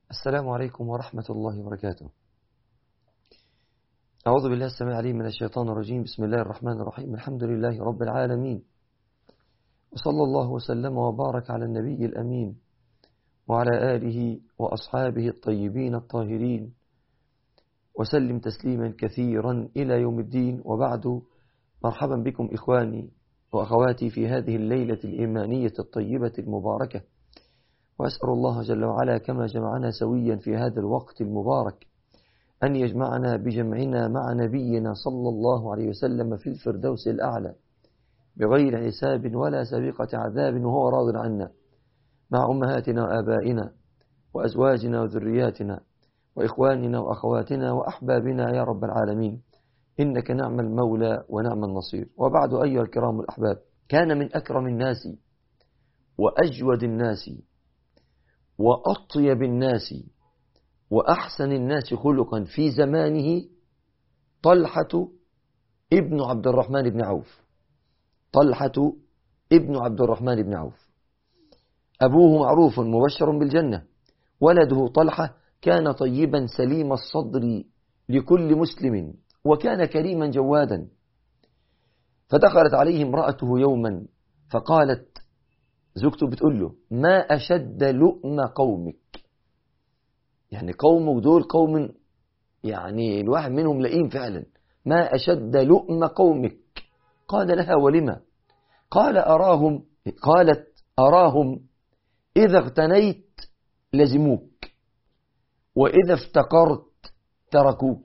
السلام عليكم ورحمة الله وبركاته أعوذ بالله السميع العليم من الشيطان الرجيم بسم الله الرحمن الرحيم الحمد لله رب العالمين وصلى الله وسلم وبارك على النبي الأمين وعلى آله وأصحابه الطيبين الطاهرين وسلم تسليما كثيرا إلى يوم الدين وبعد مرحبا بكم إخواني وأخواتي في هذه الليلة الإيمانية الطيبة المباركة وأسأل الله جل وعلا كما جمعنا سويا في هذا الوقت المبارك أن يجمعنا بجمعنا مع نبينا صلى الله عليه وسلم في الفردوس الأعلى بغير حساب ولا سابقة عذاب وهو راض عنا مع أمهاتنا وآبائنا وأزواجنا وذرياتنا وإخواننا وأخواتنا وأحبابنا يا رب العالمين إنك نعم المولى ونعم النصير وبعد أيها الكرام الأحباب كان من أكرم الناس وأجود الناس وأطيب الناس وأحسن الناس خلقا في زمانه طلحة ابن عبد الرحمن بن عوف طلحة ابن عبد الرحمن بن عوف أبوه معروف مبشر بالجنة ولده طلحة كان طيبا سليم الصدر لكل مسلم وكان كريما جوادا فدخلت عليه امرأته يوما فقالت زوجته بتقول له ما أشد لؤم قومك يعني قومك دول قوم يعني الواحد منهم لئيم فعلا ما أشد لؤم قومك قال لها ولما قال أراهم قالت أراهم إذا اغتنيت لزموك وإذا افتقرت تركوك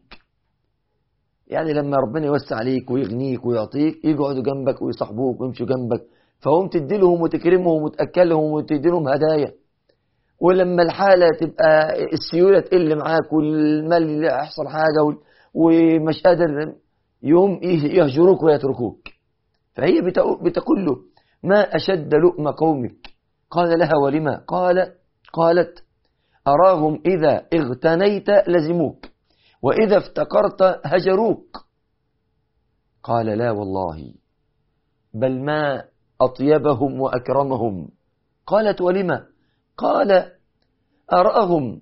يعني لما ربنا يوسع عليك ويغنيك ويعطيك يقعدوا جنبك ويصاحبوك ويمشوا جنبك فهم تدي لهم وتكرمهم وتأكلهم وتدي لهم هدايا ولما الحالة تبقى السيولة تقل معاك والمال يحصل حاجة ومش قادر يوم يهجروك ويتركوك فهي بتقول له ما أشد لؤم قومك قال لها ولما قال قالت أراهم إذا اغتنيت لزموك وإذا افتقرت هجروك قال لا والله بل ما أطيبهم وأكرمهم قالت ولما قال أرأهم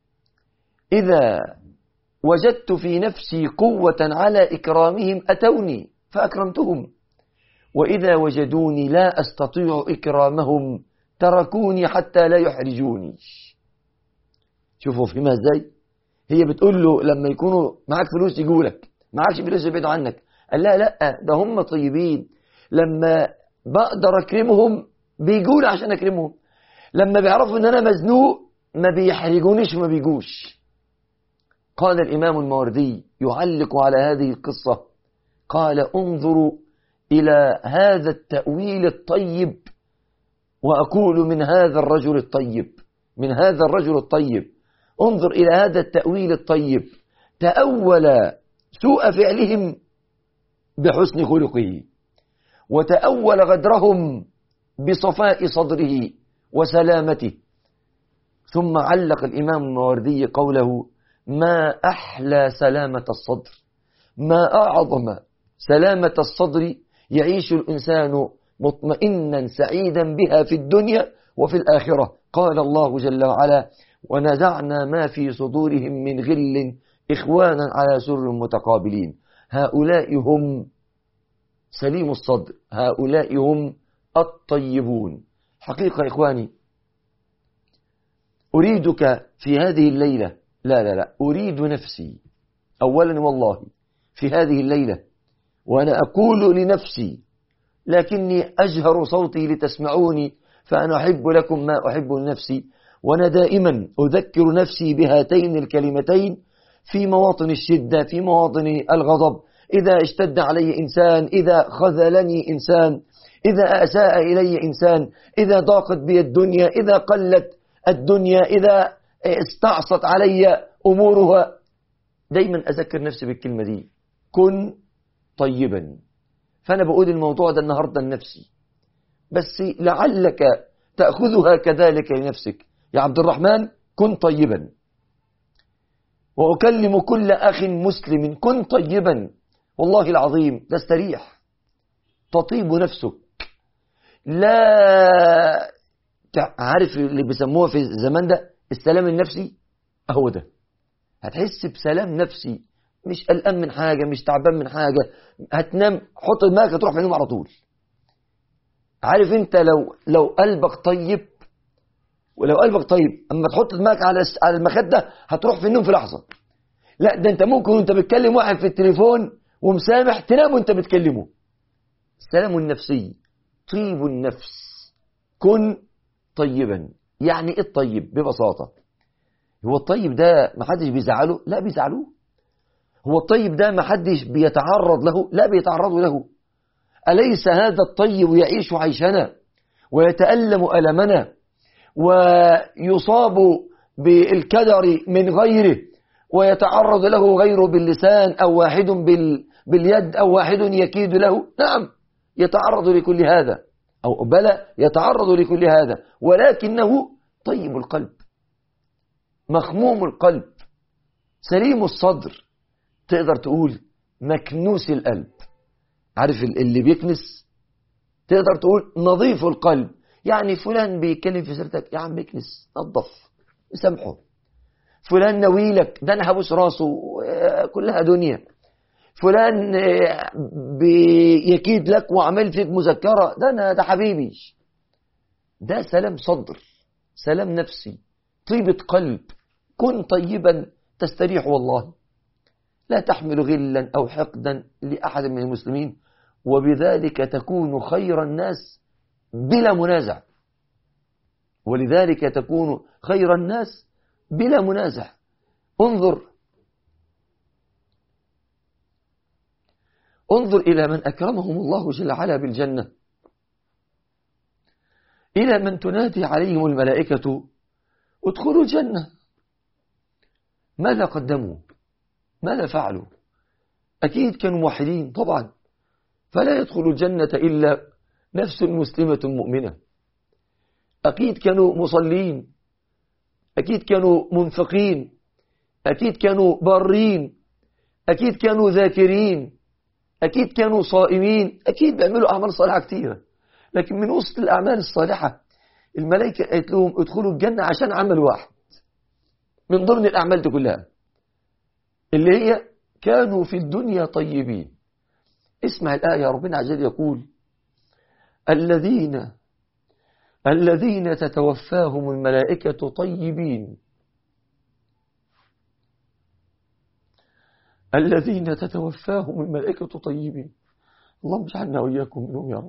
إذا وجدت في نفسي قوة على إكرامهم أتوني فأكرمتهم وإذا وجدوني لا أستطيع إكرامهم تركوني حتى لا يحرجوني شوفوا فيما ازاي هي بتقول له لما يكونوا معاك فلوس يجوا لك معاكش فلوس يبعدوا عنك قال لا لا ده هم طيبين لما بقدر اكرمهم بيجوا لي عشان اكرمهم لما بيعرفوا ان انا مزنوق ما بيحرجونيش وما بيجوش قال الامام الماوردي يعلق على هذه القصه قال انظروا الى هذا التاويل الطيب واقول من هذا الرجل الطيب من هذا الرجل الطيب انظر الى هذا التاويل الطيب تاول سوء فعلهم بحسن خلقه وتأول غدرهم بصفاء صدره وسلامته ثم علق الإمام الماوردي قوله ما أحلى سلامة الصدر ما أعظم سلامة الصدر يعيش الإنسان مطمئنا سعيدا بها في الدنيا وفي الآخرة قال الله جل وعلا ونزعنا ما في صدورهم من غل إخوانا على سر متقابلين هؤلاء هم سليم الصدر هؤلاء هم الطيبون حقيقة إخواني أريدك في هذه الليلة لا لا لا أريد نفسي أولا والله في هذه الليلة وأنا أقول لنفسي لكني أجهر صوتي لتسمعوني فأنا أحب لكم ما أحب لنفسي وأنا دائما أذكر نفسي بهاتين الكلمتين في مواطن الشدة في مواطن الغضب إذا اشتد علي إنسان إذا خذلني إنسان إذا أساء إلي إنسان إذا ضاقت بي الدنيا إذا قلت الدنيا إذا استعصت علي أمورها دايما أذكر نفسي بالكلمة دي كن طيبا فأنا بقول الموضوع ده النهاردة لنفسي بس لعلك تأخذها كذلك لنفسك يا عبد الرحمن كن طيبا وأكلم كل أخ مسلم كن طيبا والله العظيم تستريح تطيب نفسك لا عارف اللي بيسموها في الزمان ده السلام النفسي أهو ده هتحس بسلام نفسي مش قلقان من حاجة مش تعبان من حاجة هتنام حط دماغك هتروح في النوم على طول عارف انت لو لو قلبك طيب ولو قلبك طيب اما تحط دماغك على على المخده هتروح في النوم في لحظه لا ده انت ممكن وانت بتكلم واحد في التليفون ومسامح تنام وانت بتكلمه السلام النفسي طيب النفس كن طيبا يعني ايه الطيب ببساطه هو الطيب ده ما حدش بيزعله لا بيزعلوه هو الطيب ده ما حدش بيتعرض له لا بيتعرضوا له أليس هذا الطيب يعيش عيشنا ويتألم ألمنا ويصاب بالكدر من غيره ويتعرض له غيره باللسان أو واحد بال باليد أو واحد يكيد له نعم يتعرض لكل هذا أو بلى يتعرض لكل هذا ولكنه طيب القلب مخموم القلب سليم الصدر تقدر تقول مكنوس القلب عارف اللي بيكنس تقدر تقول نظيف القلب يعني فلان بيتكلم في سيرتك يا عم اكنس نظف سامحه فلان نويلك ده انا هبوس راسه كلها دنيا فلان بيكيد لك وعمل فيك مذكرة ده انا ده حبيبي ده سلام صدر سلام نفسي طيبة قلب كن طيبا تستريح والله لا تحمل غلا أو حقدا لأحد من المسلمين وبذلك تكون خير الناس بلا منازع ولذلك تكون خير الناس بلا منازع انظر انظر إلى من أكرمهم الله جل وعلا بالجنة إلى من تنادي عليهم الملائكة ادخلوا الجنة ماذا قدموا ماذا فعلوا أكيد كانوا موحدين طبعا فلا يدخل الجنة إلا نفس مسلمة مؤمنة أكيد كانوا مصلين أكيد كانوا منفقين أكيد كانوا بارين أكيد كانوا ذاكرين أكيد كانوا صائمين أكيد بيعملوا أعمال صالحة كثيرة لكن من وسط الأعمال الصالحة الملائكة قالت لهم ادخلوا الجنة عشان عمل واحد من ضمن الأعمال دي كلها اللي هي كانوا في الدنيا طيبين اسمع الآية ربنا عز وجل يقول الذين الذين تتوفاهم الملائكة طيبين الذين تتوفاهم الملائكة طيبين اللهم اجعلنا وإياكم منهم يا رب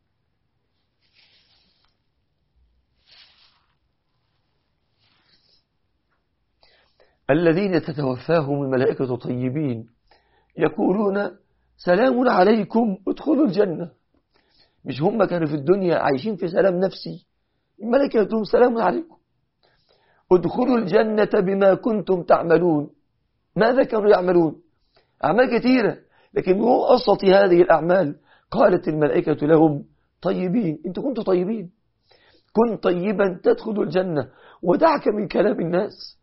الذين تتوفاهم الملائكة طيبين يقولون سلام عليكم ادخلوا الجنة مش هم كانوا في الدنيا عايشين في سلام نفسي الملائكة يقولون سلام عليكم ادخلوا الجنة بما كنتم تعملون ماذا كانوا يعملون أعمال كثيرة لكن من أسط هذه الأعمال قالت الملائكة لهم طيبين انتوا كنتوا طيبين كن طيبا تدخل الجنة ودعك من كلام الناس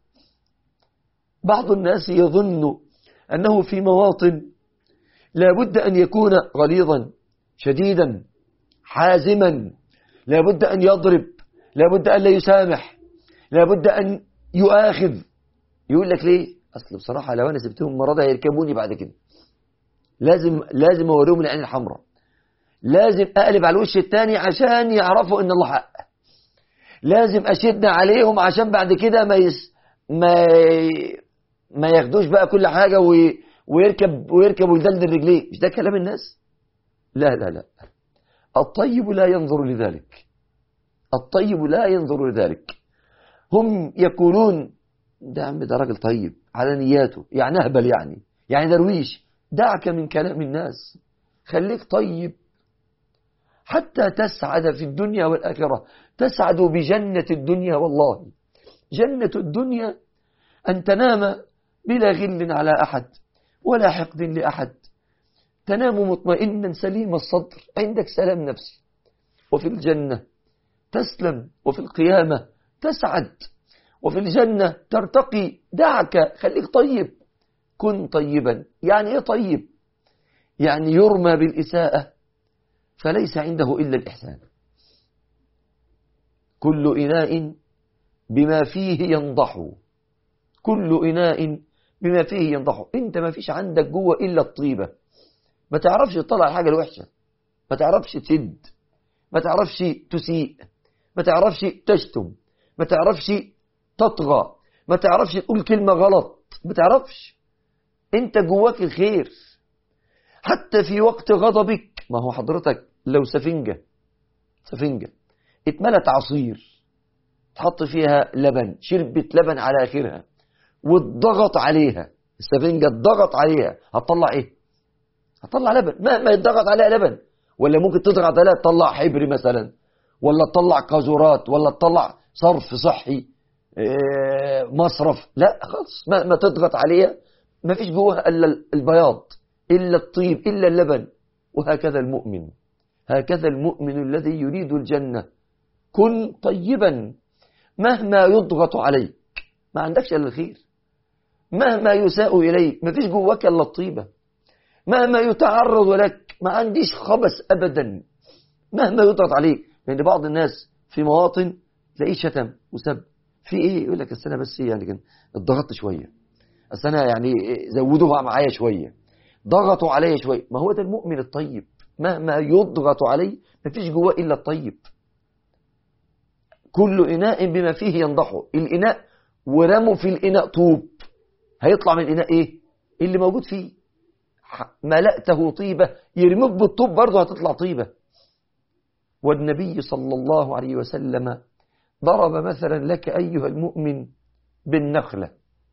بعض الناس يظن أنه في مواطن لا بد أن يكون غليظا شديدا حازما لا بد أن يضرب لا بد أن لا يسامح لا بد أن يؤاخذ يقول لك ليه أصل بصراحة لو أنا سبتهم مرضى هيركبوني بعد كده لازم لازم أوريهم العين الحمراء لازم أقلب على الوش الثاني عشان يعرفوا إن الله حق لازم أشد عليهم عشان بعد كده ما يس ما ما ياخدوش بقى كل حاجة وي... ويركب ويركب ويدلدل رجليه مش ده كلام الناس لا لا لا الطيب لا ينظر لذلك الطيب لا ينظر لذلك هم يقولون ده عم ده راجل طيب على نياته يعني اهبل يعني يعني درويش دعك من كلام الناس خليك طيب حتى تسعد في الدنيا والآخرة تسعد بجنة الدنيا والله جنة الدنيا أن تنام بلا غل على أحد ولا حقد لأحد تنام مطمئنا سليم الصدر عندك سلام نفسي وفي الجنة تسلم وفي القيامة تسعد وفي الجنة ترتقي دعك خليك طيب كن طيبا يعني ايه طيب يعني يرمى بالإساءة فليس عنده إلا الإحسان كل إناء بما فيه ينضح كل إناء بما فيه ينضحه انت ما فيش عندك جوه إلا الطيبة ما تعرفش تطلع الحاجة الوحشة ما تعرفش تسد ما تعرفش تسيء ما تعرفش تشتم ما تعرفش تطغى ما تعرفش تقول كلمة غلط ما تعرفش انت جواك الخير حتى في وقت غضبك ما هو حضرتك لو سفنجة سفنجة اتملت عصير تحط فيها لبن شربت لبن على آخرها واتضغط عليها السفنجة اتضغط عليها هتطلع ايه هتطلع لبن مهما يتضغط عليها لبن ولا ممكن تضغط عليها تطلع حبر مثلا ولا تطلع قاذورات ولا تطلع صرف صحي مصرف لا خالص ما, ما تضغط عليها ما فيش جواها الا البياض الا الطيب الا اللبن وهكذا المؤمن هكذا المؤمن الذي يريد الجنه كن طيبا مهما يضغط عليك ما عندكش الا الخير مهما يساء اليك ما فيش جواك الا الطيبه مهما يتعرض لك ما عنديش خبث ابدا مهما يضغط عليك لان بعض الناس في مواطن تلاقيه شتم وسب في ايه يقول لك اصل انا بس يعني كان اتضغطت شويه اصل انا يعني زودوها معايا شويه ضغطوا عليا شويه ما هو ده المؤمن الطيب مهما يضغط عليه ما فيش جواه الا الطيب كل اناء بما فيه ينضحه الاناء ورموا في الاناء طوب هيطلع من الاناء ايه اللي موجود فيه ملأته طيبة يرموك بالطوب برضه هتطلع طيبة والنبي صلى الله عليه وسلم ضرب مثلا لك أيها المؤمن بالنخلة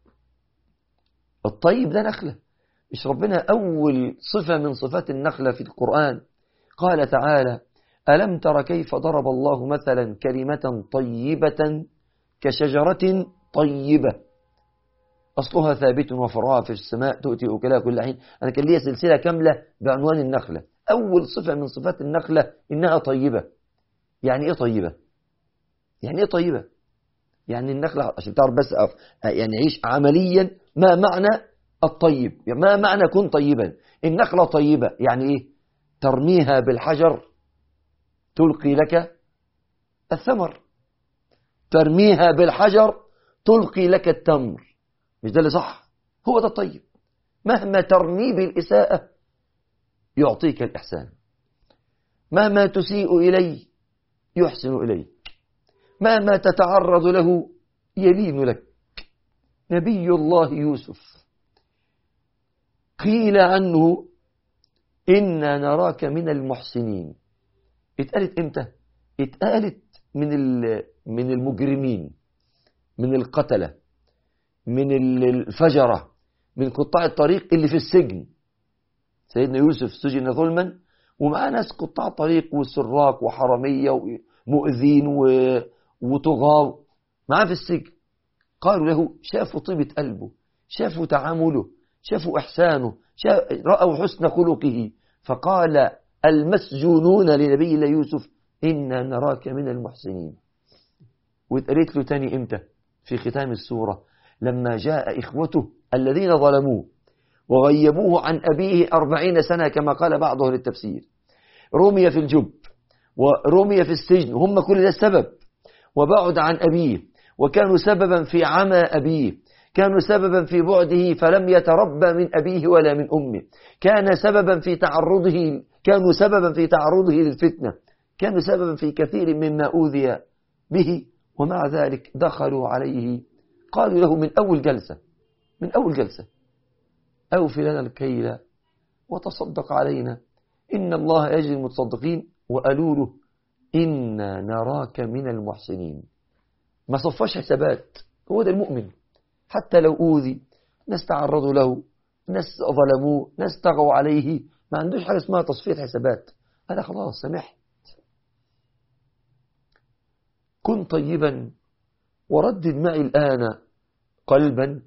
الطيب ده نخلة مش ربنا أول صفة من صفات النخلة في القرآن قال تعالى ألم تر كيف ضرب الله مثلا كلمة طيبة كشجرة طيبة أصلها ثابت وفرعها في السماء تؤتي أكلها كل حين أنا كان لي سلسلة كاملة بعنوان النخلة أول صفة من صفات النخلة إنها طيبة يعني إيه طيبة يعني إيه طيبة يعني النخلة عشان تعرف بس أف يعني عيش عمليا ما معنى الطيب يعني ما معنى كن طيبا النخلة طيبة يعني إيه ترميها بالحجر تلقي لك الثمر ترميها بالحجر تلقي لك التمر مش ده اللي صح هو ده الطيب مهما ترمي بالإساءة يعطيك الإحسان مهما تسيء إليه يحسن إليك مهما تتعرض له يلين لك نبي الله يوسف قيل عنه إنا نراك من المحسنين اتقالت امتى اتقالت من من المجرمين من القتله من الفجرة من قطاع الطريق اللي في السجن سيدنا يوسف سجن ظلما ومعاه ناس قطاع طريق وسراق وحرامية ومؤذين وطغاة معاه في السجن قالوا له شافوا طيبة قلبه شافوا تعامله شافوا إحسانه شاف رأوا حسن خلقه فقال المسجونون لنبي الله يوسف إنا نراك من المحسنين واتقالت له تاني إمتى في ختام السورة لما جاء إخوته الذين ظلموه وغيبوه عن أبيه أربعين سنة كما قال بعض أهل التفسير رمي في الجب ورمي في السجن هم كل ده السبب وبعد عن أبيه وكانوا سببا في عمى أبيه كانوا سببا في بعده فلم يتربى من أبيه ولا من أمه كان سببا في تعرضه كانوا سببا في تعرضه للفتنة كانوا سببا في كثير مما أوذي به ومع ذلك دخلوا عليه قالوا له من أول جلسة من أول جلسة أوفي لنا الكيل وتصدق علينا إن الله يجزي المتصدقين وقالوا له إنا نراك من المحسنين ما صفاش حسابات هو ده المؤمن حتى لو أوذي ناس تعرضوا له ناس ظلموه ناس طغوا عليه ما عندوش حاجة اسمها تصفية حسابات أنا خلاص سمحت كن طيبا وردد معي الآن قلبا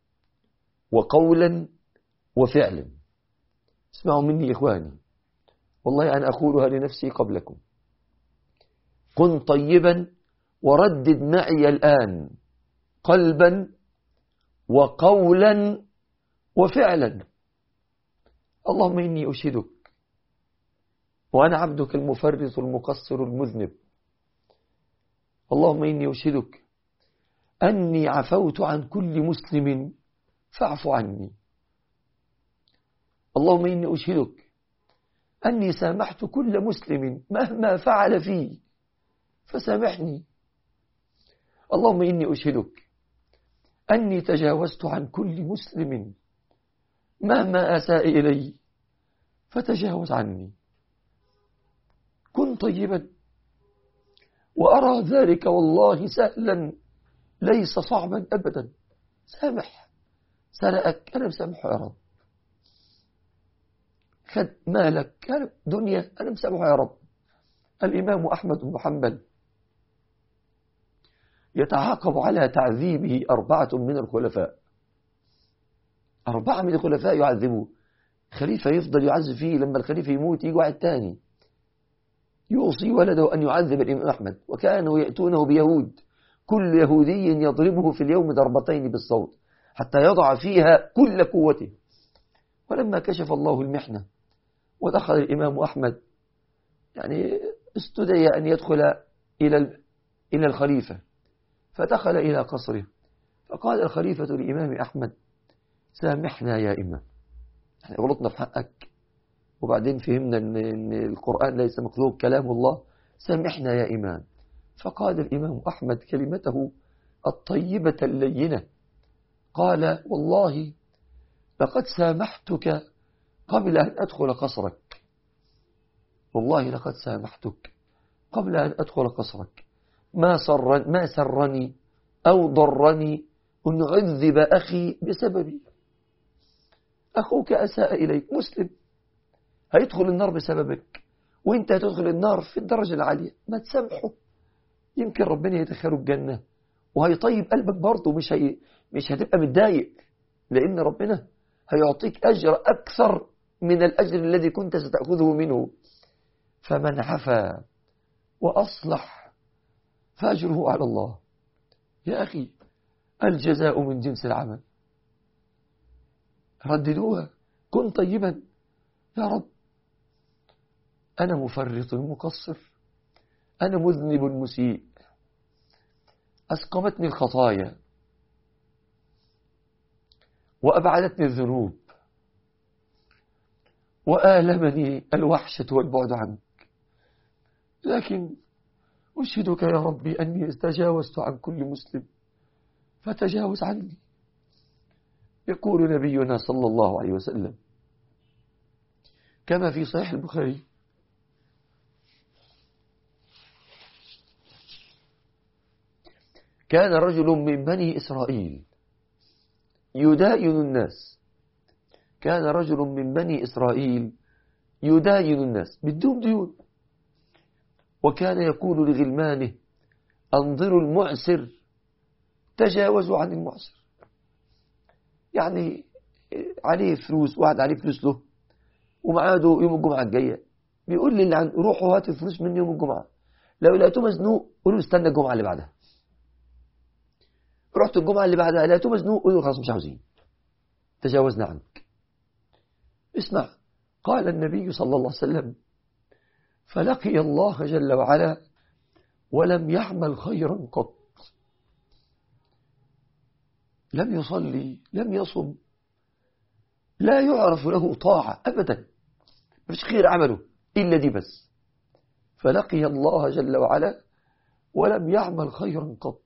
وقولا وفعلا اسمعوا مني إخواني والله أنا أقولها لنفسي قبلكم كن طيبا وردد معي الآن قلبا وقولا وفعلا اللهم إني أشهدك وأنا عبدك المفرط المقصر المذنب اللهم إني أشهدك أني عفوت عن كل مسلم فاعف عني اللهم إني أشهدك أني سامحت كل مسلم مهما فعل فيه فسامحني اللهم إني أشهدك أني تجاوزت عن كل مسلم مهما أساء إلي فتجاوز عني كن طيبا وأرى ذلك والله سهلا ليس صعبا أبدا سامح سرقك أنا مسامحه يا رب خد مالك كان دنيا أنا مسامحه يا رب الإمام أحمد بن حنبل يتعاقب على تعذيبه أربعة من الخلفاء أربعة من الخلفاء يعذبوه خليفة يفضل يعذب فيه لما الخليفة يموت يجي واحد تاني يوصي ولده أن يعذب الإمام أحمد وكانوا يأتونه بيهود كل يهودي يضربه في اليوم ضربتين بالصوت حتى يضع فيها كل قوته ولما كشف الله المحنة ودخل الإمام أحمد يعني استدعي أن يدخل إلى إلى الخليفة فدخل إلى قصره فقال الخليفة لإمام أحمد سامحنا يا إمام احنا غلطنا في حقك وبعدين فهمنا أن القرآن ليس مخلوق كلام الله سامحنا يا إمام فقال الإمام أحمد كلمته الطيبة اللينة قال والله لقد سامحتك قبل أن أدخل قصرك والله لقد سامحتك قبل أن أدخل قصرك ما, سر ما سرني أو ضرني أن أعذب أخي بسببي أخوك أساء إليك مسلم هيدخل النار بسببك وانت هتدخل النار في الدرجة العالية ما تسامحه يمكن ربنا يدخله الجنة وهيطيب قلبك برضه مش هي مش هتبقى متضايق لأن ربنا هيعطيك أجر أكثر من الأجر الذي كنت ستأخذه منه فمن عفا وأصلح فأجره على الله يا أخي الجزاء من جنس العمل رددوها كن طيبا يا رب أنا مفرط مقصر أنا مذنب مسيء أسقمتني الخطايا وأبعدتني الذنوب وآلمني الوحشة والبعد عنك لكن أشهدك يا ربي أني تجاوزت عن كل مسلم فتجاوز عني يقول نبينا صلى الله عليه وسلم كما في صحيح البخاري كان رجل من بني إسرائيل يداين الناس كان رجل من بني إسرائيل يداين الناس بدون ديون وكان يقول لغلمانه أنظروا المعسر تجاوزوا عن المعسر يعني عليه فلوس واحد عليه فلوس له ومعاده يوم الجمعة الجاية بيقول لي اللي عن روحوا هات الفلوس مني يوم الجمعة لو لقيته مزنوق قولوا استنى الجمعة اللي بعدها رحت الجمعة اللي بعدها لقيته مزنوق قولوا خلاص مش عاوزين تجاوزنا عنك اسمع قال النبي صلى الله عليه وسلم فلقي الله جل وعلا ولم يعمل خيرا قط لم يصلي لم يصم لا يعرف له طاعة أبدا مفيش خير عمله إلا دي بس فلقي الله جل وعلا ولم يعمل خيرا قط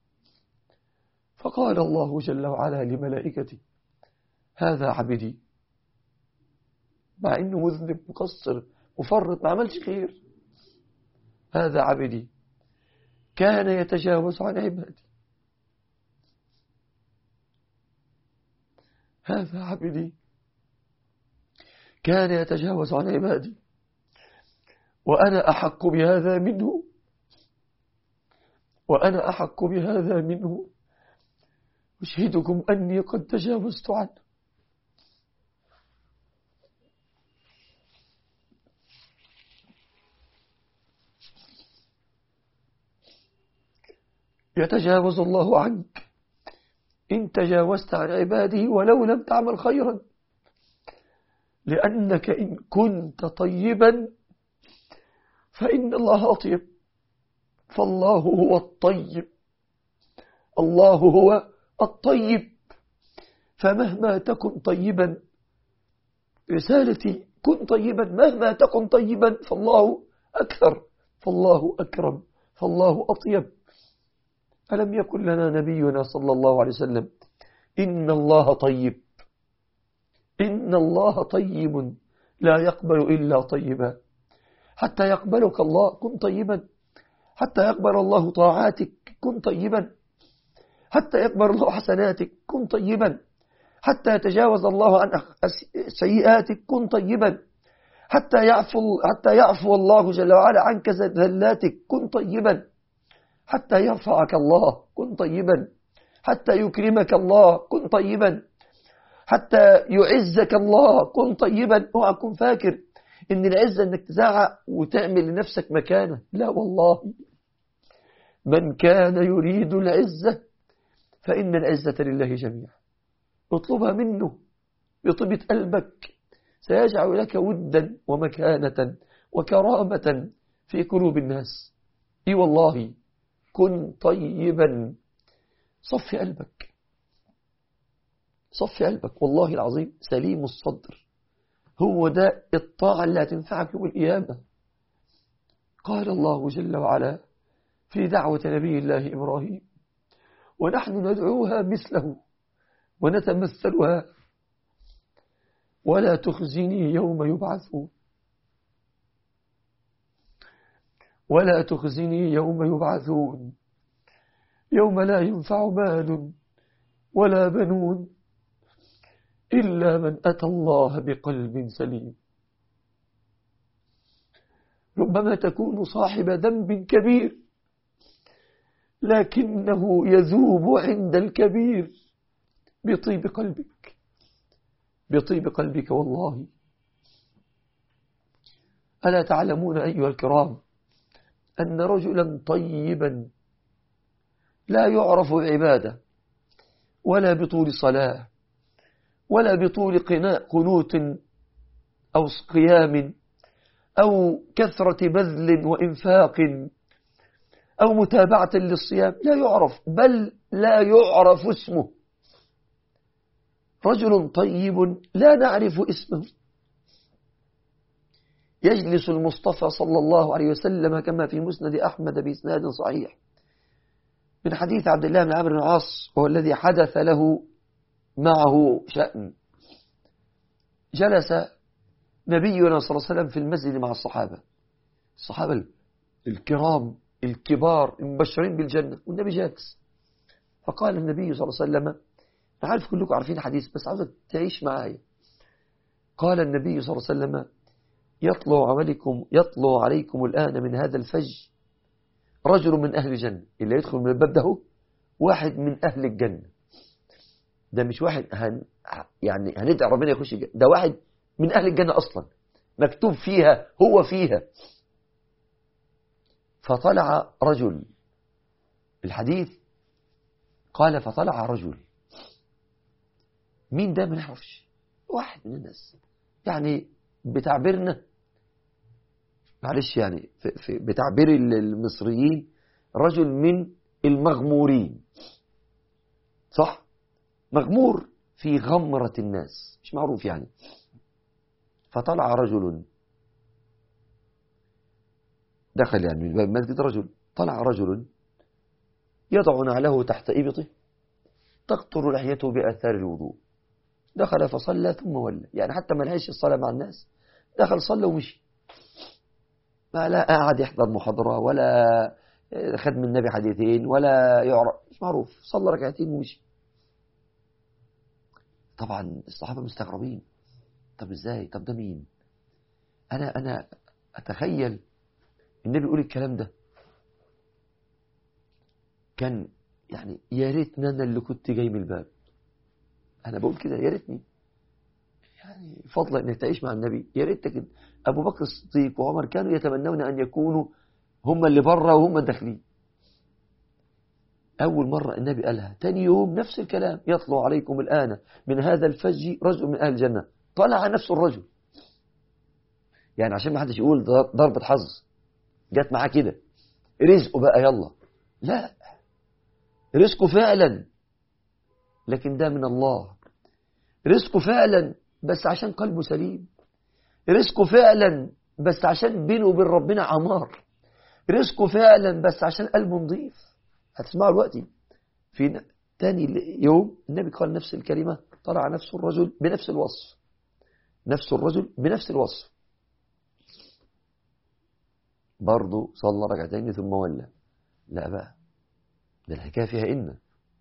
فقال الله جل وعلا لملائكته هذا عبدي مع انه مذنب مقصر مفرط ما عملش خير هذا عبدي كان يتجاوز عن عبادي هذا عبدي كان يتجاوز عن عبادي وأنا أحق بهذا منه وأنا أحق بهذا منه أشهدكم أني قد تجاوزت عنه يتجاوز الله عنك إن تجاوزت عن عباده ولو لم تعمل خيرا لأنك إن كنت طيبا فإن الله أطيب فالله هو الطيب الله هو الطيب فمهما تكن طيبا رسالتي كن طيبا مهما تكن طيبا فالله أكثر فالله أكرم فالله أطيب ألم يكن لنا نبينا صلى الله عليه وسلم إن الله طيب إن الله طيب لا يقبل إلا طيبا حتى يقبلك الله كن طيبا حتى يقبل الله طاعاتك كن طيبا حتى يقبل الله حسناتك كن طيبا حتى يتجاوز الله عن سيئاتك كن طيبا حتى يعفو حتى يعفو الله جل وعلا عنك ذلاتك كن طيبا حتى يرفعك الله كن طيبا حتى يكرمك الله كن طيبا حتى يعزك الله كن طيبا اوعى كن فاكر ان العزة انك تزعق وتعمل لنفسك مكانة لا والله من كان يريد العزة فإن العزة لله جميعا اطلبها منه بطيبة قلبك سيجعل لك ودا ومكانة وكرامة في قلوب الناس اي والله كن طيبا صفي قلبك صفي قلبك والله العظيم سليم الصدر هو ده الطاعة اللي هتنفعك يوم القيامة قال الله جل وعلا في دعوة نبي الله إبراهيم ونحن ندعوها مثله ونتمثلها ولا تخزني يوم يبعثون ولا تخزني يوم يبعثون يوم لا ينفع مال ولا بنون إلا من أتى الله بقلب سليم ربما تكون صاحب ذنب كبير لكنه يذوب عند الكبير بطيب قلبك بطيب قلبك والله ألا تعلمون أيها الكرام أن رجلا طيبا لا يعرف عبادة ولا بطول صلاة ولا بطول قنوت أو قيام أو كثرة بذل وإنفاق أو متابعة للصيام لا يعرف بل لا يعرف اسمه رجل طيب لا نعرف اسمه يجلس المصطفى صلى الله عليه وسلم كما في مسند أحمد بإسناد صحيح من حديث عبد الله بن عمرو بن العاص وهو الذي حدث له معه شأن جلس نبينا صلى الله عليه وسلم في المسجد مع الصحابة الصحابة الكرام الكبار المبشرين بالجنة والنبي جالس فقال النبي صلى الله عليه وسلم أنا عارف كلكم عارفين حديث بس عاوزك تعيش معايا قال النبي صلى الله عليه وسلم يطلع عليكم يطلع عليكم الآن من هذا الفج رجل من أهل الجنة اللي يدخل من الباب ده واحد من أهل الجنة ده مش واحد هن يعني هندعي ربنا يخش الجنة ده واحد من أهل الجنة أصلا مكتوب فيها هو فيها فطلع رجل الحديث قال فطلع رجل مين ده ما نعرفش واحد من الناس يعني بتعبيرنا معلش يعني في في بتعبير المصريين رجل من المغمورين صح مغمور في غمرة الناس مش معروف يعني فطلع رجل دخل يعني من باب المسجد رجل طلع رجل يضع نعله تحت إبطه تقطر لحيته بآثار الوضوء دخل فصلى ثم ولى يعني حتى ما لهيش الصلاة مع الناس دخل صلى ومشي ما لا قاعد يحضر محاضرة ولا خد من النبي حديثين ولا يعرف مش معروف صلى ركعتين ومشي طبعا الصحابة مستغربين طب ازاي طب ده مين انا انا اتخيل النبي يقول الكلام ده كان يعني يا ريتني انا اللي كنت جاي من الباب انا بقول كده يا ريتني يعني فضلا انك تعيش مع النبي يا ريتك كده ابو بكر الصديق وعمر كانوا يتمنون ان يكونوا هم اللي بره وهم الداخلين أول مرة النبي قالها تاني يوم نفس الكلام يطلع عليكم الآن من هذا الفج رجل من أهل الجنة طلع نفس الرجل يعني عشان ما حدش يقول ضربة حظ جت معاه كده رزقه بقى يلا لا رزقه فعلا لكن ده من الله رزقه فعلا بس عشان قلبه سليم رزقه فعلا بس عشان بينه وبين ربنا عمار رزقه فعلا بس عشان قلبه نظيف هتسمعوا دلوقتي في تاني يوم النبي قال نفس الكلمة طلع نفس الرجل بنفس الوصف نفس الرجل بنفس الوصف برضه صلى ركعتين ثم ولى لا بقى ده الحكاية فيها إن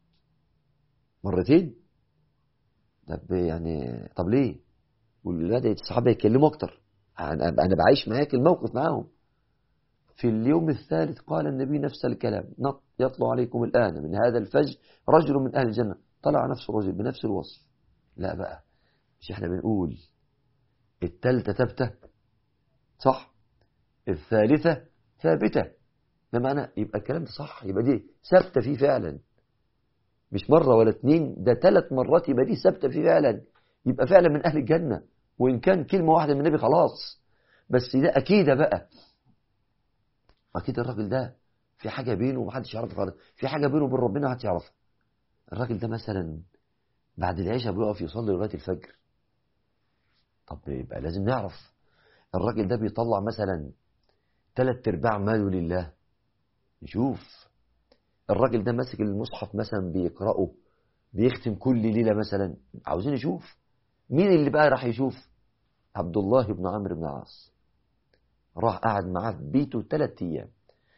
مرتين طب يعني طب ليه والولاد الصحابة يتكلموا أكتر أنا بعيش معاك الموقف معاهم في اليوم الثالث قال النبي نفس الكلام يطلع عليكم الآن من هذا الفجر رجل من أهل الجنة طلع نفس الرجل بنفس الوصف لا بقى مش احنا بنقول التالتة ثابتة صح الثالثة ثابتة ده معنى يبقى الكلام ده صح يبقى دي ثابتة فيه فعلا مش مرة ولا اتنين ده ثلاث مرات يبقى دي ثابتة فيه فعلا يبقى فعلا من أهل الجنة وإن كان كلمة واحدة من النبي خلاص بس ده أكيد بقى أكيد الراجل ده في حاجة بينه ومحدش يعرفها خالص في حاجة بينه وبين ربنا محدش يعرفها الراجل ده مثلا بعد العشاء بيقف يصلي لغاية الفجر طب يبقى لازم نعرف الراجل ده بيطلع مثلا ثلاث ارباع ماله لله نشوف الراجل ده ماسك المصحف مثلا بيقرأه بيختم كل ليلة مثلا عاوزين نشوف مين اللي بقى راح يشوف عبد الله بن عمرو بن العاص راح قعد معاه في بيته ثلاث ايام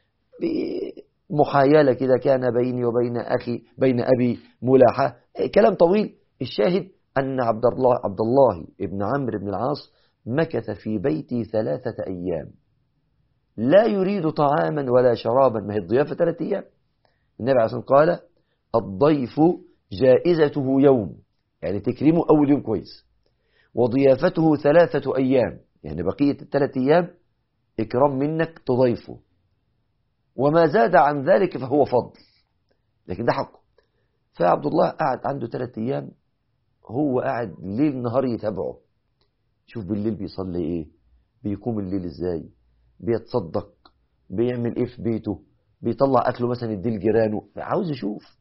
بمحايلة كده كان بيني وبين أخي بين أبي ملاحة كلام طويل الشاهد أن عبد الله عبد الله بن عمرو بن العاص مكث في بيتي ثلاثة أيام لا يريد طعاما ولا شرابا ما هي الضيافة ثلاثة أيام النبي عليه الصلاة والسلام قال الضيف جائزته يوم يعني تكريمه أول يوم كويس وضيافته ثلاثة أيام يعني بقية الثلاثة أيام إكرام منك تضيفه وما زاد عن ذلك فهو فضل لكن ده حقه فعبد الله قعد عنده ثلاثة أيام هو قاعد ليل نهار يتابعه شوف بالليل بيصلي ايه بيقوم الليل ازاي بيتصدق بيعمل ايه في بيته بيطلع اكله مثلا يديه لجيرانه عاوز يشوف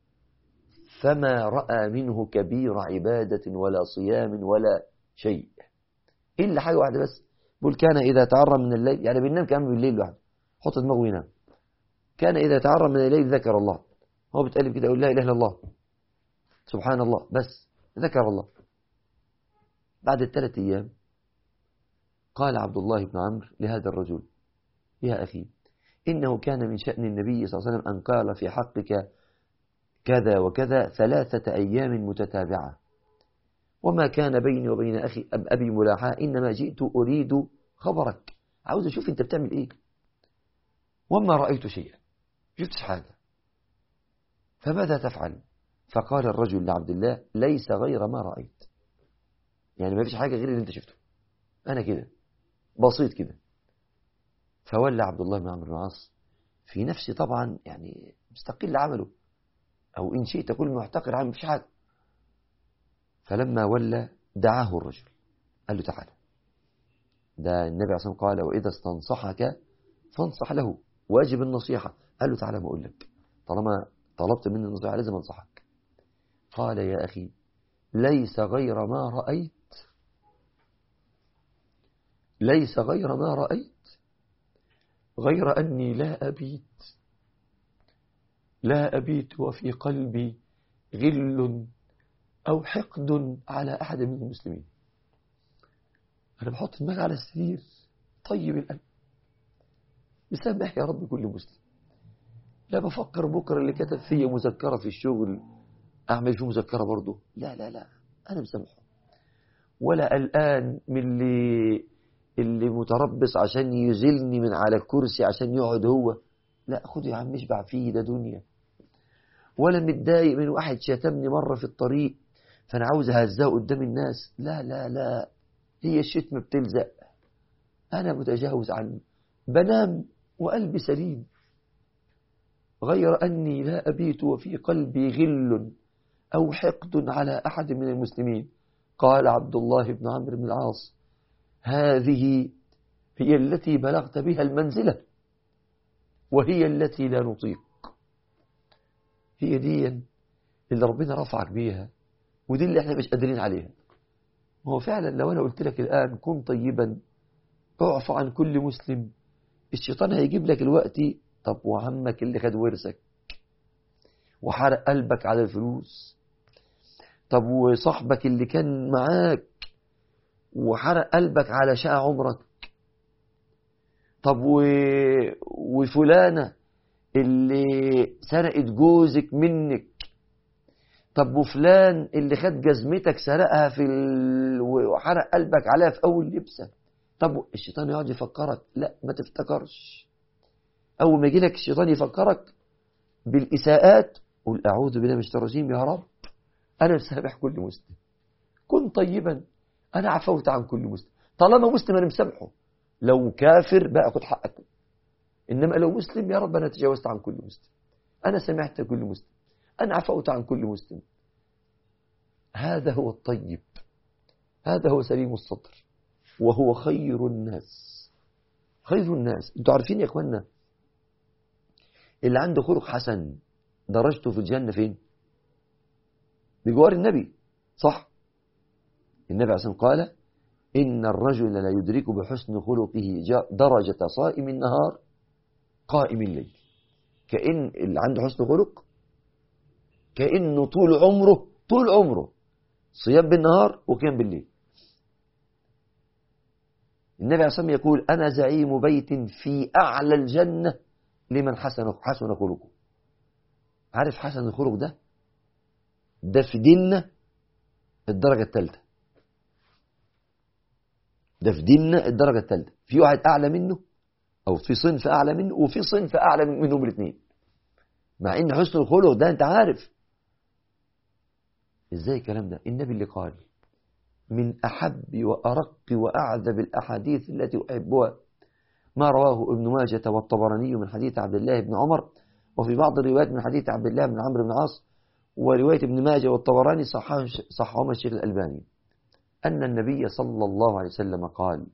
فما رأى منه كبير عبادة ولا صيام ولا شيء إلا حاجة واحدة بس بقول كان إذا تعرى من الليل يعني بينام كمان بالليل لوحده حط دماغه وينام كان إذا تعرى من الليل ذكر الله هو بتقلب كده يقول لا إله إلا الله سبحان الله بس ذكر الله بعد الثلاث أيام قال عبد الله بن عمرو لهذا الرجل يا أخي إنه كان من شأن النبي صلى الله عليه وسلم أن قال في حقك كذا وكذا ثلاثة أيام متتابعة وما كان بيني وبين أخي أب أبي ملاحاة إنما جئت أريد خبرك عاوز أشوف أنت بتعمل إيه وما رأيت شيئا شفتش حاجة فماذا تفعل فقال الرجل لعبد الله ليس غير ما رأيت يعني ما فيش حاجة غير اللي انت شفته أنا كده بسيط كده فولى عبد الله بن عمرو بن العاص في نفسي طبعا يعني مستقل عمله أو إن شئت كل محتقر عن مفيش حاجة فلما ولى دعاه الرجل قال له تعالى ده النبي عليه الصلاة والسلام قال وإذا استنصحك فانصح له واجب النصيحة قال له تعالى ما أقول لك طالما طلبت مني النصيحة لازم أنصحك قال يا أخي ليس غير ما رأيت ليس غير ما رأيت غير أني لا أبيت لا أبيت وفي قلبي غل أو حقد على أحد من المسلمين أنا بحط دماغي على السرير طيب القلب مسامح يا رب كل مسلم لا بفكر بكرة اللي كتب فيا مذكرة في الشغل أعمل فيه مذكرة برضه لا لا لا أنا مسامحه ولا قلقان من اللي اللي متربص عشان يزلني من على الكرسي عشان يقعد هو لا خد يا عم اشبع فيه ده دنيا ولا متضايق من واحد شتمني مرة في الطريق فأنا عاوز أهزاه قدام الناس لا لا لا هي الشتم بتلزق أنا متجاوز عنه بنام وقلبي سليم غير أني لا أبيت وفي قلبي غل أو حقد على أحد من المسلمين قال عبد الله بن عمرو بن العاص هذه هي التي بلغت بها المنزلة وهي التي لا نطيق هي دي اللي ربنا رفعك بيها ودي اللي احنا مش قادرين عليها ما هو فعلا لو انا قلت لك الان كن طيبا اعف عن كل مسلم الشيطان هيجيب لك الوقت طب وعمك اللي خد ورثك وحرق قلبك على الفلوس طب وصاحبك اللي كان معاك وحرق قلبك على شقى عمرك طب و... وفلانة اللي سرقت جوزك منك طب وفلان اللي خد جزمتك سرقها في ال... وحرق قلبك عليها في أول لبسة طب الشيطان يقعد يفكرك لا ما تفتكرش أول ما يجي لك الشيطان يفكرك بالإساءات قل أعوذ بالله من الشيطان الرجيم يا رب أنا مسامح كل مسلم كن طيبا أنا عفوت عن كل مسلم طالما مسلم أنا مسامحه لو كافر بقى خد حقك إنما لو مسلم يا رب أنا تجاوزت عن كل مسلم أنا سمعت كل مسلم أنا عفوت عن كل مسلم هذا هو الطيب هذا هو سليم الصدر وهو خير الناس خير الناس انتوا عارفين يا اخوانا اللي عنده خلق حسن درجته في الجنة فين بجوار النبي صح النبي عليه الصلاة والسلام قال إن الرجل لا يدرك بحسن خلقه درجة صائم النهار قائم الليل كأن اللي عنده حسن خلق كأنه طول عمره طول عمره صيام بالنهار وقيام بالليل النبي عليه الصلاة والسلام يقول أنا زعيم بيت في أعلى الجنة لمن حسن حسن خلقه عارف حسن الخلق ده ده في ديننا الدرجة الثالثة ده في ديننا الدرجة الثالثة في واحد أعلى منه أو في صنف أعلى منه وفي صنف أعلى منهم الاثنين مع إن حسن الخلق ده أنت عارف إزاي الكلام ده النبي اللي قال من أحب وأرق وأعذب الأحاديث التي أحبها ما رواه ابن ماجة والطبراني من حديث عبد الله بن عمر وفي بعض الروايات من حديث عبد الله بن عمرو بن العاص ورواية ابن ماجه والطبراني صحهما الشيخ الألباني أن النبي صلى الله عليه وسلم قال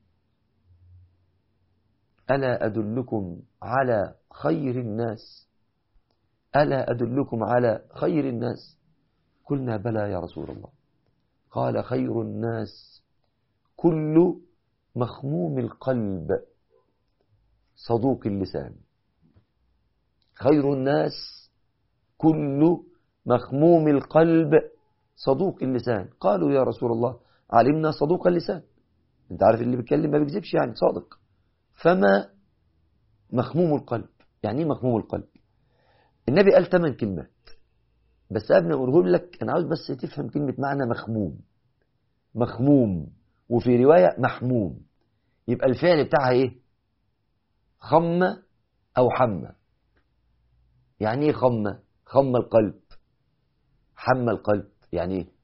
ألا أدلكم على خير الناس ألا أدلكم على خير الناس قلنا بلى يا رسول الله قال خير الناس كل مخموم القلب صدوق اللسان خير الناس كل مخموم القلب صدوق اللسان قالوا يا رسول الله علمنا صدوق اللسان انت عارف اللي بيتكلم ما بيكذبش يعني صادق فما مخموم القلب يعني ايه مخموم القلب النبي قال ثمان كلمات بس قبل ما اقوله لك انا عاوز بس تفهم كلمه معنى مخموم مخموم وفي روايه محموم يبقى الفعل بتاعها ايه خم او حمى يعني ايه خم خم القلب حمى القلب يعني ايه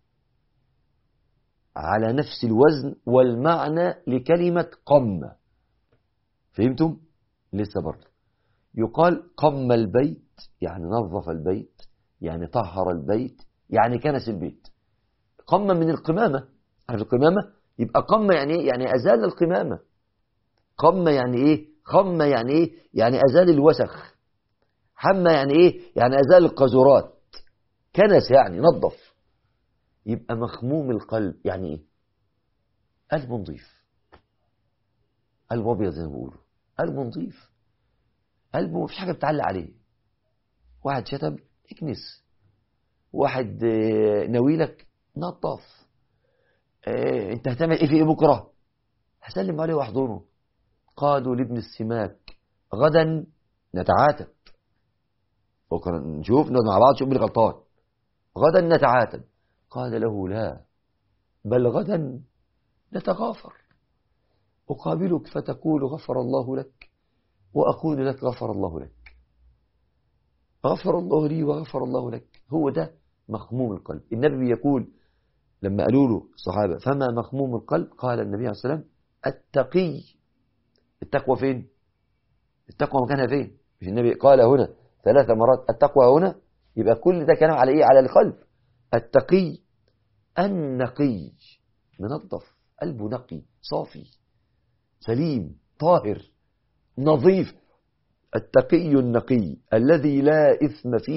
على نفس الوزن والمعنى لكلمة قم فهمتم؟ لسه برضه يقال قم البيت يعني نظف البيت يعني طهر البيت يعني كنس البيت قم من القمامة عارف القمامة يبقى قم يعني ايه يعني أزال القمامة قم يعني ايه خم يعني ايه يعني أزال الوسخ حمى يعني ايه يعني أزال القذورات كنس يعني نظف يبقى مخموم القلب يعني ايه قلب نظيف قلب ابيض زي ما بيقولوا قلب نظيف قلب ما فيش حاجه بتعلق عليه واحد شتم اكنس واحد ناويلك نظف اه انت هتعمل ايه في ايه بكره هسلم عليه واحضنه قالوا لابن السماك غدا نتعاتب بكره نشوف نقعد مع بعض شوف مين غلطان غدا نتعاتب قال له لا بل غدا نتغافر أقابلك فتقول غفر الله لك وأقول لك غفر الله لك غفر الله لي وغفر الله لك هو ده مخموم القلب النبي يقول لما قالوا له الصحابة فما مخموم القلب قال النبي عليه الصلاة والسلام التقي التقوى فين التقوى مكانها فين مش النبي قال هنا ثلاث مرات التقوى هنا يبقى كل ده كلام على ايه على القلب التقي النقي منظف قلبه نقي صافي سليم طاهر نظيف التقي النقي الذي لا إثم فيه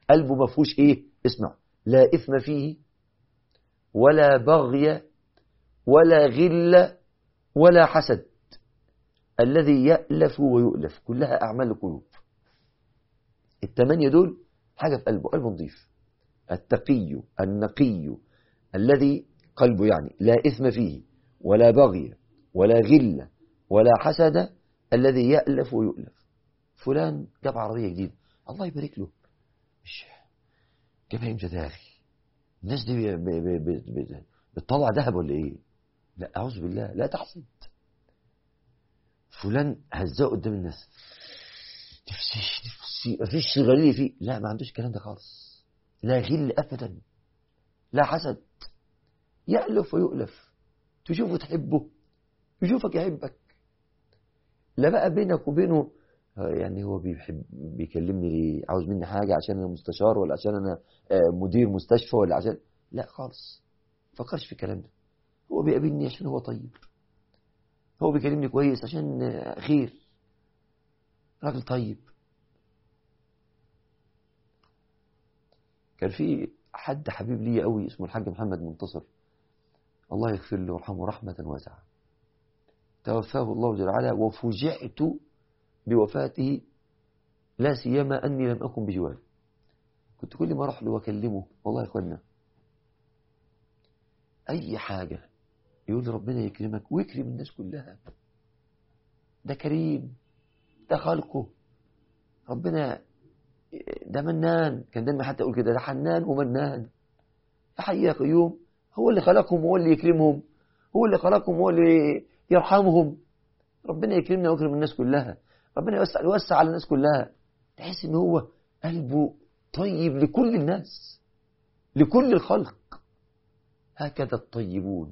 قلبه ما فيهوش ايه اسمع لا اثم فيه ولا بغي ولا غل ولا حسد الذي يألف ويؤلف كلها أعمال القلوب الثمانية دول حاجة في قلبه قلبه نظيف التقي النقي الذي قلبه يعني لا إثم فيه ولا بغي ولا غل ولا حسد الذي يألف ويؤلف فلان جاب عربية جديدة الله يبارك له مش جابها امتى ده يا أخي الناس دي ب- ب- ب- ب- بتطلع ذهب ولا ايه لا أعوذ بالله لا تحسد فلان هزاه قدام الناس نفسي نفسي مفيش غليل فيه لا ما عندوش الكلام ده خالص لا غل ابدا لا حسد يألف ويؤلف تشوفه تحبه يشوفك يحبك لا بقى بينك وبينه آه، يعني هو بيحب بيكلمني ليه عاوز مني حاجة عشان أنا مستشار ولا عشان أنا آه، مدير مستشفى ولا عشان لا خالص فكرش في الكلام ده هو بيقابلني عشان هو طيب هو بيكلمني كويس عشان آه، خير راجل طيب كان في حد حبيب لي قوي اسمه الحاج محمد منتصر الله يغفر له ويرحمه رحمة واسعة توفاه الله جل وعلا وفجعت بوفاته لا سيما أني لم أكن بجواره كنت كل ما أروح له وأكلمه والله يا إخوانا أي حاجة يقول لي ربنا يكرمك ويكرم الناس كلها ده كريم ده خلقه ربنا ده منان كان دايما حتى يقول كده ده حنان ومنان يا حي يا قيوم هو اللي خلقهم هو اللي يكرمهم هو اللي خلقهم هو اللي يرحمهم ربنا يكرمنا ويكرم الناس كلها ربنا يوسع يوسع على الناس كلها تحس ان هو قلبه طيب لكل الناس لكل الخلق هكذا الطيبون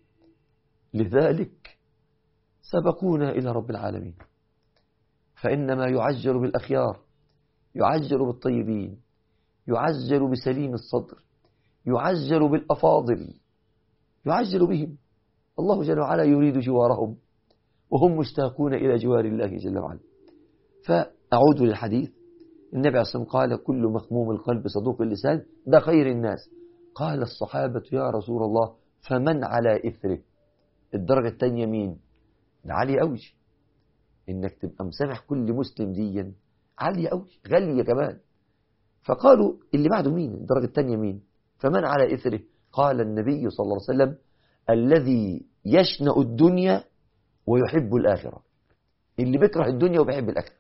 لذلك سبقونا إلى رب العالمين فإنما يعجل بالأخيار يعجل بالطيبين يعجل بسليم الصدر يعجل بالأفاضل يعجل بهم الله جل وعلا يريد جوارهم وهم مشتاقون إلى جوار الله جل وعلا فأعود للحديث النبي عليه الصلاة والسلام قال كل مخموم القلب صدوق اللسان ده خير الناس قال الصحابة يا رسول الله فمن على إثره الدرجة الثانية مين ده عالية قوي إنك تبقى مسامح كل مسلم ديا عالية قوي غالية كمان فقالوا اللي بعده مين الدرجة الثانية مين فمن على إثره قال النبي صلى الله عليه وسلم الذي يشنأ الدنيا ويحب الآخرة اللي بيكره الدنيا وبيحب الآخرة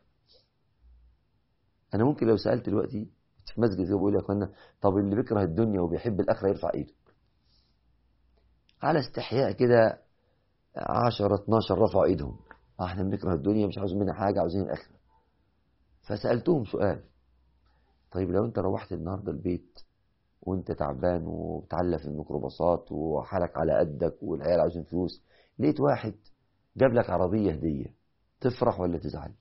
أنا ممكن لو سألت دلوقتي في مسجد كده بقول يا أخوانا طب اللي بيكره الدنيا وبيحب الآخرة يرفع إيده على استحياء كده 10 12 رفعوا إيدهم آه احنا بنكره الدنيا مش عاوزين منها حاجة عاوزين الآخرة فسألتهم سؤال طيب لو أنت روحت النهاردة البيت وأنت تعبان وبتعلق في الميكروباصات وحالك على قدك والعيال عاوزين فلوس لقيت واحد جاب لك عربية هدية تفرح ولا تزعل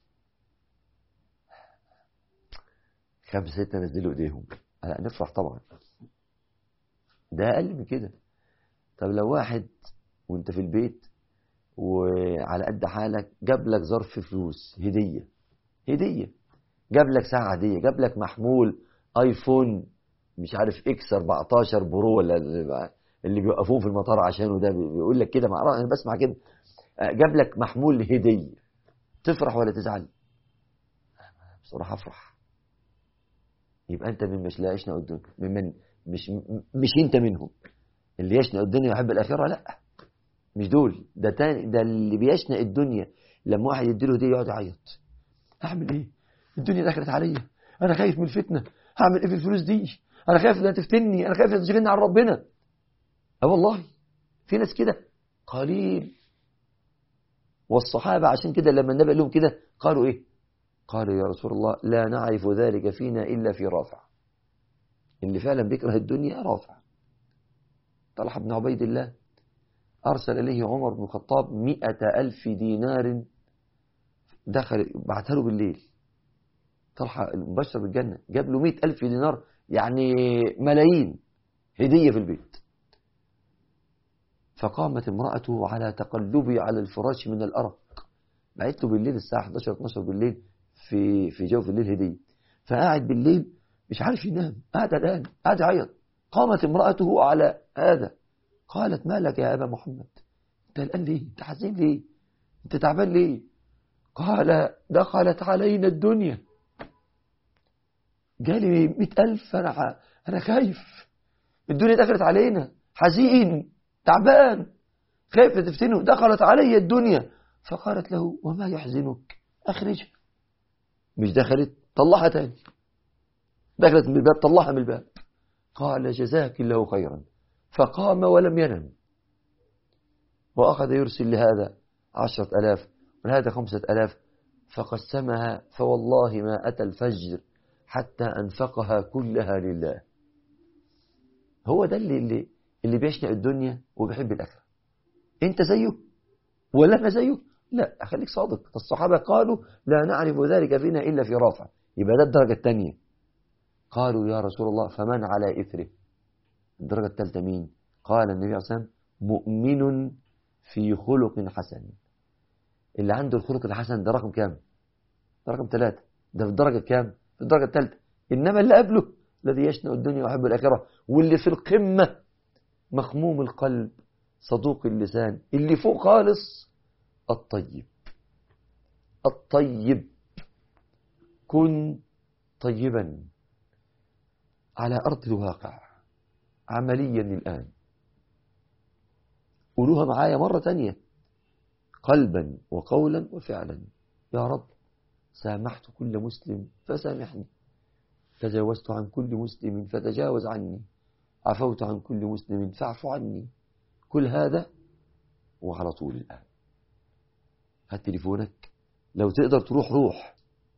خمسة ستة نزلوا ايديهم لا نفرح طبعا ده اقل من كده طب لو واحد وانت في البيت وعلى قد حالك جاب لك ظرف فلوس هدية هدية جاب لك ساعة هدية جاب لك محمول ايفون مش عارف اكس 14 برو ولا اللي بيوقفوه في المطار عشانه ده بيقول لك كده مع انا بسمع كده جاب لك محمول هدية تفرح ولا تزعل بصراحة افرح يبقى انت من مش لا يشنق الدنيا ممن مش مش انت منهم اللي يشنق الدنيا ويحب الاخره لا مش دول ده تاني ده اللي بيشنق الدنيا لما واحد يديله هديه يقعد يعيط هعمل ايه الدنيا دخلت عليا انا خايف من الفتنه هعمل ايه في الفلوس دي انا خايف انها تفتني انا خايف تشغلني عن ربنا اه والله في ناس كده قليل والصحابه عشان كده لما النبي قال لهم كده قالوا ايه قالوا يا رسول الله لا نعرف ذلك فينا إلا في رافع اللي فعلا بيكره الدنيا رافع طلحة بن عبيد الله أرسل إليه عمر بن الخطاب مئة ألف دينار دخل بعتها له بالليل طلحة المبشر بالجنة جاب له مئة ألف دينار يعني ملايين هدية في البيت فقامت امرأته على تقلبي على الفراش من الأرق بعت له بالليل الساعة 11 12 بالليل في في جوف الليل هدية فقاعد بالليل مش عارف ينام قاعد الآن قاعد يعيط قامت امرأته على هذا قالت ما لك يا أبا محمد انت الآن ليه انت حزين ليه انت تعبان ليه قال دخلت علينا الدنيا جالي مئة ألف أنا, أنا خايف الدنيا دخلت علينا حزين تعبان خايف تفتنه دخلت علي الدنيا فقالت له وما يحزنك أخرجها مش دخلت طلعها تاني دخلت من الباب طلعها من الباب قال جزاك الله خيرا فقام ولم ينم وأخذ يرسل لهذا عشرة ألاف ولهذا خمسة ألاف فقسمها فوالله ما أتى الفجر حتى أنفقها كلها لله هو ده اللي, اللي, اللي بيشنق الدنيا وبيحب الآخرة أنت زيه ولا أنا زيه لا خليك صادق الصحابة قالوا لا نعرف ذلك فينا إلا في رافع يبقى ده الدرجة الثانية قالوا يا رسول الله فمن على إثره الدرجة الثالثة مين قال النبي عليه الصلاة والسلام مؤمن في خلق حسن اللي عنده الخلق الحسن ده رقم كام ده رقم ثلاثة ده في الدرجة كام في الدرجة الثالثة إنما اللي قبله الذي يشنأ الدنيا ويحب الآخرة واللي في القمة مخموم القلب صدوق اللسان اللي فوق خالص الطيب الطيب كن طيبا على أرض الواقع عمليا الآن قولوها معايا مرة تانية قلبا وقولا وفعلا يا رب سامحت كل مسلم فسامحني تجاوزت عن كل مسلم فتجاوز عني عفوت عن كل مسلم فاعف عني كل هذا وعلى طول الآن هات تليفونك لو تقدر تروح روح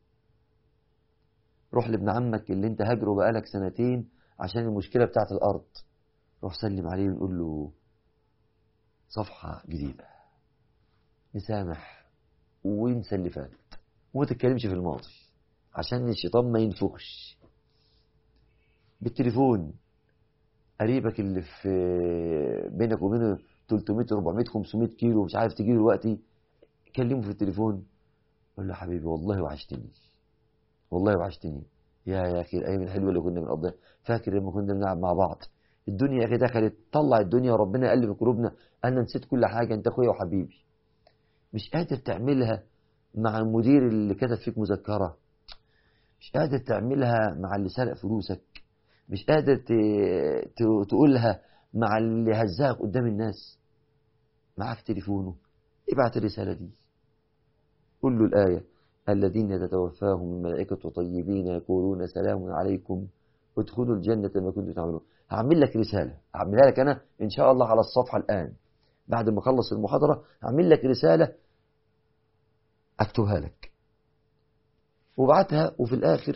روح لابن عمك اللي انت هاجره بقالك سنتين عشان المشكلة بتاعت الأرض روح سلم عليه وقول له صفحة جديدة نسامح وانسى اللي فات وما تتكلمش في الماضي عشان الشيطان ما ينفخش بالتليفون قريبك اللي في بينك وبينه 300 400 500 كيلو مش عارف تجيله دلوقتي كلمه في التليفون قول له حبيبي والله وحشتني والله وحشتني يا يا اخي الايام الحلوه اللي كنا بنقضيها فاكر لما كنا بنلعب مع بعض الدنيا يا اخي دخلت طلع الدنيا وربنا قال في قلوبنا انا نسيت كل حاجه انت اخويا وحبيبي مش قادر تعملها مع المدير اللي كتب فيك مذكره مش قادر تعملها مع اللي سرق فلوسك مش قادر تقولها مع اللي هزاك قدام الناس معاك تليفونه ابعت الرسالة دي قل له الآية الذين تتوفاهم الملائكة طيبين يقولون سلام عليكم ادخلوا الجنة ما كنتم تعملون هعمل لك رسالة هعملها لك أنا إن شاء الله على الصفحة الآن بعد ما أخلص المحاضرة هعمل لك رسالة أكتبها لك وبعتها وفي الآخر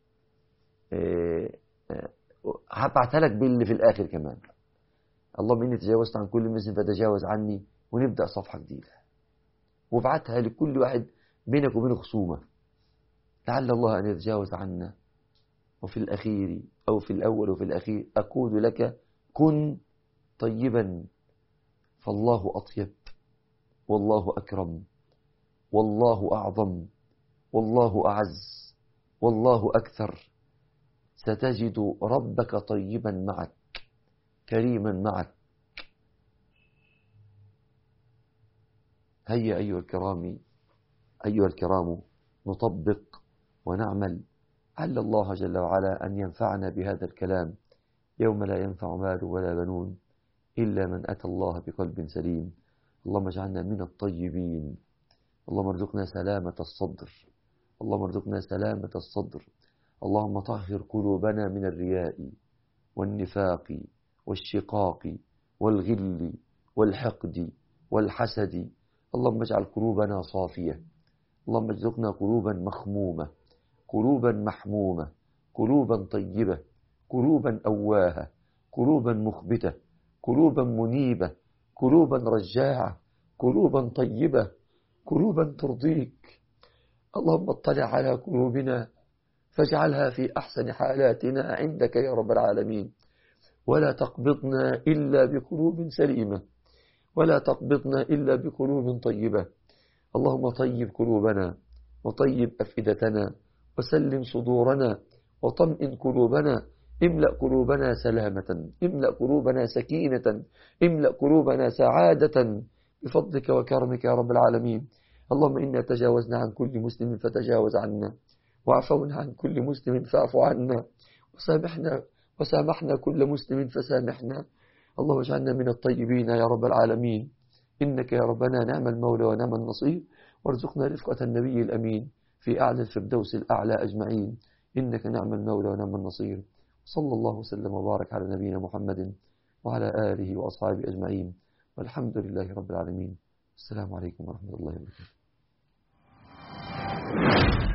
هبعتها لك باللي في الآخر كمان اللهم إني تجاوزت عن كل مسلم فتجاوز عني ونبدأ صفحة جديدة وابعتها لكل واحد بينك وبينه خصومة لعل الله أن يتجاوز عنا وفي الأخير أو في الأول وفي الأخير أقول لك كن طيبا فالله أطيب والله أكرم والله أعظم والله أعز والله أكثر ستجد ربك طيبا معك كريما معك هيا أيها الكرام أيها الكرام نطبق ونعمل عل الله جل وعلا أن ينفعنا بهذا الكلام يوم لا ينفع مال ولا بنون إلا من أتى الله بقلب سليم اللهم اجعلنا من الطيبين اللهم ارزقنا سلامة الصدر اللهم ارزقنا سلامة الصدر اللهم طهر قلوبنا من الرياء والنفاق والشقاق والغل والحقد والحسد اللهم اجعل قلوبنا صافية اللهم ارزقنا قلوبا مخمومة قلوبا محمومة قلوبا طيبة قلوبا أواهة قلوبا مخبتة قلوبا منيبة قلوبا رجاعة قلوبا طيبة قلوبا ترضيك اللهم اطلع على قلوبنا فاجعلها في أحسن حالاتنا عندك يا رب العالمين ولا تقبضنا إلا بقلوب سليمة ولا تقبضنا إلا بقلوب طيبة اللهم طيب قلوبنا وطيب أفئدتنا وسلم صدورنا وطمئن قلوبنا املأ قلوبنا سلامة املأ قلوبنا سكينة املأ قلوبنا سعادة بفضلك وكرمك يا رب العالمين اللهم إنا تجاوزنا عن كل مسلم فتجاوز عنا وعفونا عن كل مسلم فاعف عنا وسامحنا وسامحنا كل مسلم فسامحنا اللهم اجعلنا من الطيبين يا رب العالمين إنك يا ربنا نعم المولى ونعم النصير وارزقنا رفقة النبي الأمين في أعلى الفردوس الأعلى أجمعين إنك نعم المولى ونعم النصير صلى الله وسلم وبارك على نبينا محمد وعلى آله وأصحابه أجمعين والحمد لله رب العالمين السلام عليكم ورحمة الله وبركاته